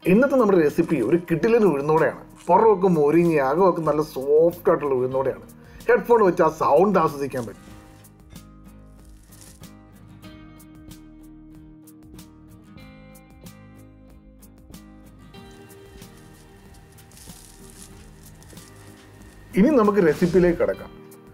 ഇന്നത്തെ നമ്മുടെ റെസിപ്പി ഒരു കിട്ടിലിന് ഉഴുന്നോടെയാണ് പുറമൊക്കെ മൊരിഞ്ഞ് അകമൊക്കെ നല്ല സോഫ്റ്റ് ആയിട്ടുള്ള ഉഴുന്നോടെയാണ് ഹെഡ്ഫോൺ വെച്ച് ആ സൗണ്ട് ആസ്വദിക്കാൻ പറ്റും ഇനി നമുക്ക് റെസിപ്പിയിലേക്ക് കിടക്കാം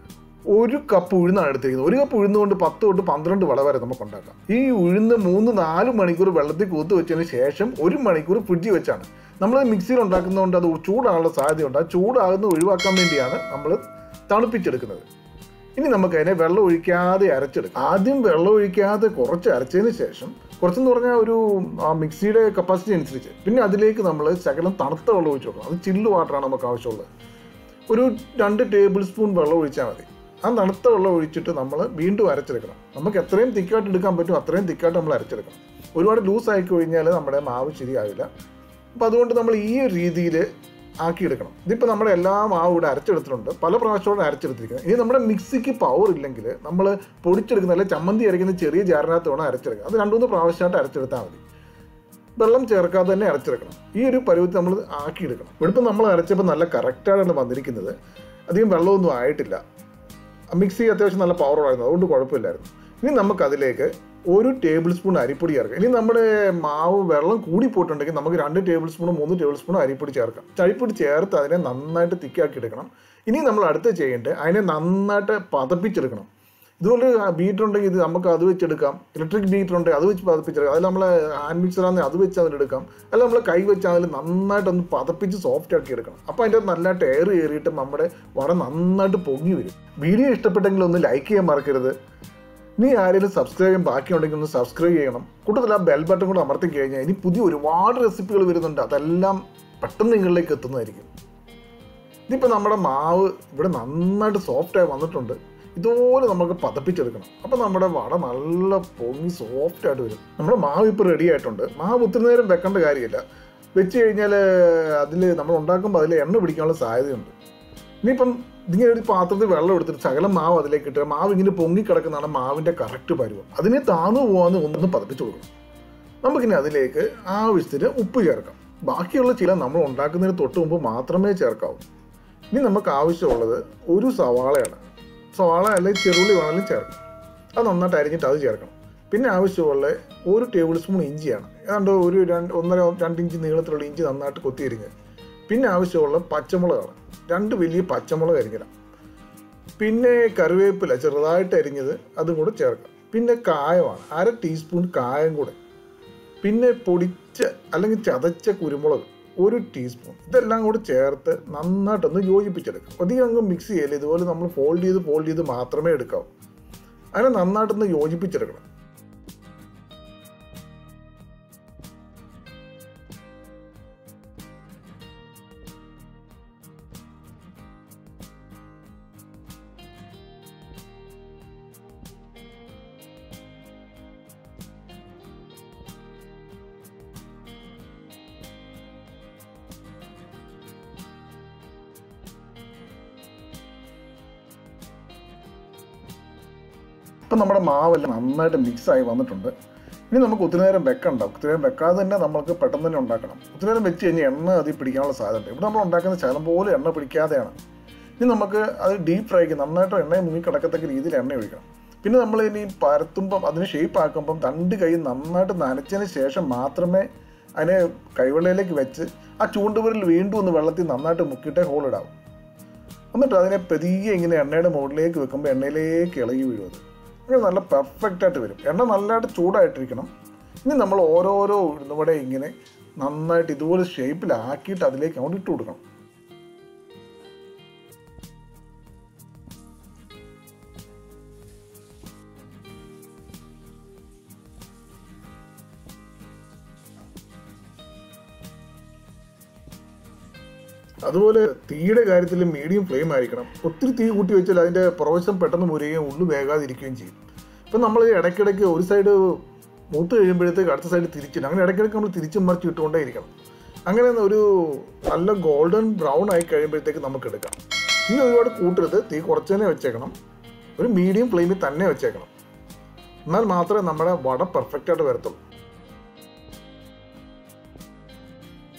ഒരു കപ്പ് ഉഴുന്നാണ് എടുത്തിരിക്കുന്നത് ഒരു കപ്പ് ഉഴുന്ന് കൊണ്ട് പത്ത് തൊട്ട് പന്ത്രണ്ട് വള വരെ നമുക്ക് ഉണ്ടാക്കാം ഈ ഉഴുന്ന് മൂന്ന് നാല് മണിക്കൂർ വെള്ളത്തിൽ കൂത്ത് വെച്ചതിന് ശേഷം ഒരു മണിക്കൂർ ഫ്രിഡ്ജിൽ വെച്ചാണ് നമ്മൾ മിക്സിയിൽ ഉണ്ടാക്കുന്നതുകൊണ്ട് അത് ചൂടാകാനുള്ള സാധ്യതയുണ്ട് ആ ചൂടാകുന്ന ഒഴിവാക്കാൻ വേണ്ടിയാണ് നമ്മൾ തണുപ്പിച്ചെടുക്കുന്നത് ഇനി നമുക്ക് അതിനെ വെള്ളം ഒഴിക്കാതെ അരച്ചെടുക്കാം ആദ്യം വെള്ളം ഒഴിക്കാതെ കുറച്ച് അരച്ചതിന് ശേഷം കുറച്ചെന്ന് പറഞ്ഞാൽ ഒരു ആ മിക്സിയുടെ കപ്പാസിറ്റി അനുസരിച്ച് പിന്നെ അതിലേക്ക് നമ്മൾ ശകലം തണുത്ത വെള്ളം ഒഴിച്ചു കൊടുക്കണം അത് ചില്ല് വാട്ടറാണ് നമുക്ക് ആവശ്യമുള്ളത് ഒരു രണ്ട് ടേബിൾ സ്പൂൺ വെള്ളം ഒഴിച്ചാൽ മതി ആ തണുത്ത വെള്ളം ഒഴിച്ചിട്ട് നമ്മൾ വീണ്ടും അരച്ചെടുക്കണം നമുക്ക് എത്രയും തിക്കായിട്ട് എടുക്കാൻ പറ്റും അത്രയും തിക്കായിട്ട് നമ്മൾ അരച്ചെടുക്കണം ഒരുപാട് ലൂസ് ആയി കഴിഞ്ഞാൽ നമ്മുടെ മാവ് ശരിയാവില്ല അപ്പോൾ അതുകൊണ്ട് നമ്മൾ ഈ ഒരു രീതിയിൽ ആക്കിയെടുക്കണം ഇതിപ്പോൾ നമ്മുടെ എല്ലാ മാവും ഇവിടെ അരച്ചെടുത്തിട്ടുണ്ട് പല പ്രാവശ്യത്തോടെ അരച്ചെടുത്തിരിക്കുന്നത് ഇനി നമ്മുടെ മിക്സിക്ക് പവർ ഇല്ലെങ്കിൽ നമ്മൾ പൊടിച്ചെടുക്കുന്ന അല്ലെങ്കിൽ ചമ്മന്തി അരയ്ക്കുന്ന ചെറിയ ജാറിനകത്ത് വേണം അരച്ചെടുക്കുക അത് രണ്ടു മൂന്ന് പ്രാവശ്യമായിട്ട് അരച്ചെടുത്താൽ മതി വെള്ളം ചേർക്കാതെ തന്നെ അരച്ചെടുക്കണം ഈ ഒരു പരുവത്തിൽ നമ്മൾ ആക്കിയെടുക്കണം ഇവിടുത്തെ നമ്മൾ അരച്ചപ്പോൾ നല്ല കറക്റ്റായിട്ടാണ് വന്നിരിക്കുന്നത് അധികം വെള്ളമൊന്നും ആയിട്ടില്ല മിക്സി അത്യാവശ്യം നല്ല പവറുള്ളായിരുന്നു അതുകൊണ്ട് കുഴപ്പമില്ലായിരുന്നു ഇനി നമുക്ക് അതിലേക്ക് ഒരു ടേബിൾ സ്പൂൺ അരിപ്പൊടി ചേർക്കാം ഇനി നമ്മുടെ മാവ് വെള്ളം കൂടി പോയിട്ടുണ്ടെങ്കിൽ നമുക്ക് രണ്ട് ടേബിൾ സ്പൂണോ മൂന്ന് ടേബിൾ സ്പൂണോ അരിപ്പൊടി ചേർക്കാം അരിപ്പൊടി ചേർത്ത് അതിനെ നന്നായിട്ട് തിക്കാക്കി എടുക്കണം ഇനി നമ്മൾ അടുത്ത് ചെയ്യേണ്ടത് അതിനെ നന്നായിട്ട് പതപ്പിച്ചെടുക്കണം ഇതുപോലെ ബീറ്റർ ഉണ്ടെങ്കിൽ ഇത് നമുക്ക് അത് വെച്ചെടുക്കാം ഇലക്ട്രിക് ബീറ്റർ ഉണ്ടെങ്കിൽ അത് വെച്ച് പതപ്പിച്ചെടുക്കാം അതിൽ നമ്മൾ ഹാൻഡ് മിക്സറാണെങ്കിൽ അത് വെച്ച് അതിലെടുക്കാം അല്ല നമ്മൾ കൈ വെച്ച് അതിൽ നന്നായിട്ടൊന്ന് പതപ്പിച്ച് സോഫ്റ്റ് ആക്കി എടുക്കണം അപ്പോൾ അതിൻ്റെ നല്ലതായിട്ട് എയർ കയറിയിട്ട് നമ്മുടെ വട നന്നായിട്ട് പൊങ്ങി വരും വീഡിയോ ഇഷ്ടപ്പെട്ടെങ്കിൽ ഒന്ന് ലൈക്ക് ചെയ്യാൻ മറക്കരുത് നീ ആരെങ്കിലും സബ്സ്ക്രൈബ് ചെയ്യാൻ ബാക്കിയുണ്ടെങ്കിൽ ഒന്ന് സബ്സ്ക്രൈബ് ചെയ്യണം കൂട്ടത്തിൽ ആ ബെൽ ബട്ടൺ കൂടെ അമർത്തി കഴിഞ്ഞാൽ ഇനി പുതിയ ഒരുപാട് റെസിപ്പികൾ വരുന്നുണ്ട് അതെല്ലാം പെട്ടെന്ന് നിങ്ങളിലേക്ക് എത്തുന്നതായിരിക്കും ഇതിപ്പോൾ നമ്മുടെ മാവ് ഇവിടെ നന്നായിട്ട് സോഫ്റ്റായി വന്നിട്ടുണ്ട് ഇതുപോലെ നമുക്ക് പതപ്പിച്ചെടുക്കണം അപ്പോൾ നമ്മുടെ വട നല്ല പൊങ്ങി സോഫ്റ്റ് ആയിട്ട് വരും നമ്മുടെ മാവ് ഇപ്പോൾ റെഡി ആയിട്ടുണ്ട് മാവ് ഒത്തിരി നേരം വെക്കേണ്ട കാര്യമില്ല വെച്ച് കഴിഞ്ഞാൽ അതിൽ നമ്മൾ ഉണ്ടാക്കുമ്പോൾ അതിൽ എണ്ണ പിടിക്കാനുള്ള സാധ്യതയുണ്ട് ഇനിയിപ്പം ഇങ്ങനെ ഒരു പാത്രത്തിൽ വെള്ളം എടുത്തിട്ട് ശകലം മാവ് അതിലേക്ക് ഇട്ട് മാവ് ഇങ്ങനെ പൊങ്ങി കിടക്കുന്നതാണ് മാവിൻ്റെ കറക്റ്റ് പരുവം അതിനെ താന്നു പോകാന്ന് ഒന്ന് പതപ്പിച്ച് കൊടുക്കണം നമുക്കിനി അതിലേക്ക് ആവശ്യത്തിന് ഉപ്പ് ചേർക്കാം ബാക്കിയുള്ള ചില നമ്മൾ ഉണ്ടാക്കുന്നതിന് തൊട്ട് മുമ്പ് മാത്രമേ ചേർക്കാവൂ ഇനി നമുക്ക് ആവശ്യമുള്ളത് ഒരു സവാളയാണ് സവാള അല്ലെങ്കിൽ ചെറുള്ളി വേണമെങ്കിലും ചേർക്കാം അത് നന്നായിട്ട് അരിഞ്ഞിട്ട് അത് ചേർക്കണം പിന്നെ ആവശ്യമുള്ള ഒരു ടേബിൾ സ്പൂൺ ഇഞ്ചിയാണ് ഏതാണ്ട് ഒരു രണ്ട് ഒന്നര രണ്ട് ഇഞ്ച് നീളത്തിലുള്ള ഇഞ്ചി നന്നായിട്ട് കൊത്തി അരിഞ്ഞ് പിന്നെ ആവശ്യമുള്ള പച്ചമുളകാണ് രണ്ട് വലിയ പച്ചമുളക് അരിഞ്ഞിടാം പിന്നെ കറിവേപ്പില ചെറുതായിട്ട് അരിഞ്ഞത് അതും കൂടെ ചേർക്കാം പിന്നെ കായമാണ് അര ടീസ്പൂൺ കായം കൂടെ പിന്നെ പൊടിച്ച അല്ലെങ്കിൽ ചതച്ച കുരുമുളക് ഒരു ടീസ്പൂൺ ഇതെല്ലാം കൂടി ചേർത്ത് നന്നായിട്ടൊന്ന് യോജിപ്പിച്ചെടുക്കും അധികം അങ്ങ് മിക്സ് ചെയ്യല്ല ഇതുപോലെ നമ്മൾ ഫോൾഡ് ചെയ്ത് ഫോൾഡ് ചെയ്ത് മാത്രമേ എടുക്കാവൂ അതിനെ നന്നായിട്ടൊന്ന് യോജിപ്പിച്ചെടുക്കണം ഇപ്പം നമ്മുടെ മാവെല്ലാം നന്നായിട്ട് മിക്സായി വന്നിട്ടുണ്ട് ഇനി നമുക്ക് ഒത്തിരി നേരം വെക്കണ്ട ഒത്തിരി നേരം വെക്കാതെ തന്നെ നമുക്ക് പെട്ടെന്ന് തന്നെ ഉണ്ടാക്കണം ഒത്തിരി നേരം വെച്ച് കഴിഞ്ഞാൽ എണ്ണ അതിൽ പിടിക്കാനുള്ള സാധ്യത ഇവിടെ നമ്മൾ ഉണ്ടാക്കുന്ന ശകലം പോലെ എണ്ണ പിടിക്കാതെയാണ് ഇനി നമുക്ക് അത് ഡീപ്പ് ഫ്രൈക്ക് നന്നായിട്ട് എണ്ണ മുങ്ങി കിടക്കത്തക്ക രീതിയിൽ എണ്ണ ഒഴിക്കണം പിന്നെ നമ്മൾ ഇനി പരത്തുമ്പം അതിന് ഷേപ്പ് ആക്കുമ്പം രണ്ട് കൈ നന്നായിട്ട് നനച്ചതിന് ശേഷം മാത്രമേ അതിനെ കൈവെള്ളയിലേക്ക് വെച്ച് ആ ചൂണ്ടുവിരൽ വീണ്ടും ഒന്ന് വെള്ളത്തിൽ നന്നായിട്ട് മുക്കിയിട്ടേ ഹോൾ ഇടാവും എന്നിട്ട് അതിനെ പതിയെ ഇങ്ങനെ എണ്ണയുടെ മുകളിലേക്ക് വെക്കുമ്പോൾ എണ്ണയിലേക്ക് ഇളകി വീഴും അത് അങ്ങനെ നല്ല പെർഫെക്റ്റ് ആയിട്ട് വരും എണ്ണ നല്ലതായിട്ട് ചൂടായിട്ടിരിക്കണം ഇനി നമ്മൾ ഓരോരോ ഉഴുന്നുവട ഇങ്ങനെ നന്നായിട്ട് ഇതുപോലെ ഷേപ്പിലാക്കിയിട്ട് അതിലേക്ക് അങ്ങോട്ട് ഇട്ട് കൊടുക്കണം അതുപോലെ തീയുടെ കാര്യത്തിൽ മീഡിയം ഫ്ലെയിം ആയിരിക്കണം ഒത്തിരി തീ കൂട്ടി വെച്ചാൽ അതിൻ്റെ പ്രവശം പെട്ടെന്ന് മുരുകയും ഉള്ളു വേകാതിരിക്കുകയും ചെയ്യും ഇപ്പം നമ്മൾ ഇടയ്ക്കിടയ്ക്ക് ഒരു സൈഡ് മൂത്ത് കഴിയുമ്പോഴത്തേക്ക് അടുത്ത സൈഡ് തിരിച്ചിട്ട് അങ്ങനെ ഇടയ്ക്കിടയ്ക്ക് നമ്മൾ തിരിച്ചും മറിച്ച് ഇട്ടുകൊണ്ടേ ഇരിക്കണം അങ്ങനെ ഒരു നല്ല ഗോൾഡൻ ബ്രൗൺ ആയി കഴിയുമ്പോഴത്തേക്ക് നമുക്ക് എടുക്കാം തീ ഒരുപാട് കൂട്ടരുത് തീ കുറച്ച് തന്നെ വെച്ചേക്കണം ഒരു മീഡിയം ഫ്ലെയിമിൽ തന്നെ വെച്ചേക്കണം എന്നാൽ മാത്രമേ നമ്മുടെ വട പെർഫെക്റ്റ് ആയിട്ട് വരത്തുള്ളൂ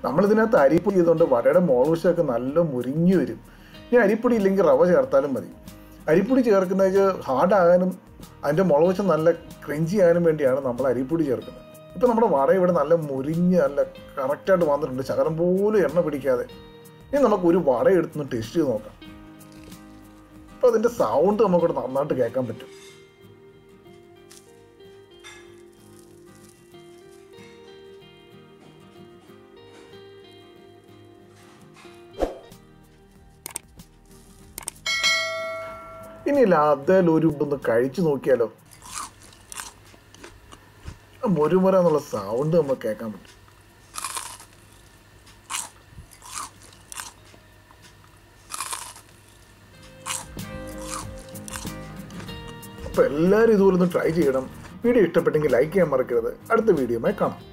നമ്മളിതിനകത്ത് അരിപ്പൊടി ചെയ്തുകൊണ്ട് വടയുടെ മോൾവശമൊക്കെ നല്ല മുരിഞ്ഞു വരും ഇനി അരിപ്പൊടി ഇല്ലെങ്കിൽ റവ ചേർത്താലും മതി അരിപ്പൊടി ചേർക്കുന്നത് വെച്ചാൽ ഹാർഡാകാനും അതിൻ്റെ മുളവശം നല്ല ക്രഞ്ചി ആകാനും വേണ്ടിയാണ് നമ്മൾ അരിപ്പൊടി ചേർക്കുന്നത് ഇപ്പം നമ്മുടെ വട ഇവിടെ നല്ല മുരിഞ്ഞ് നല്ല കറക്റ്റായിട്ട് വന്നിട്ടുണ്ട് ശകലം പോലും എണ്ണ പിടിക്കാതെ ഇനി നമുക്ക് ഒരു വട എടുത്തൊന്ന് ടേസ്റ്റ് ചെയ്ത് നോക്കാം അപ്പോൾ അതിൻ്റെ സൗണ്ട് നമുക്കിവിടെ നന്നായിട്ട് കേൾക്കാൻ പറ്റും ഇനിയില്ല അതിൽ ഒരു ഒന്ന് കഴിച്ചു നോക്കിയാലോ ആ മുരുമുര എന്നുള്ള സൗണ്ട് നമുക്ക് കേൾക്കാൻ പറ്റും അപ്പോൾ എല്ലാവരും ഇതുപോലെ ഒന്ന് ട്രൈ ചെയ്യണം വീഡിയോ ഇഷ്ടപ്പെട്ടെങ്കിൽ ലൈക്ക് ചെയ്യാൻ മറക്കരുത് അടുത്ത വീഡിയോയുമായി കാണാം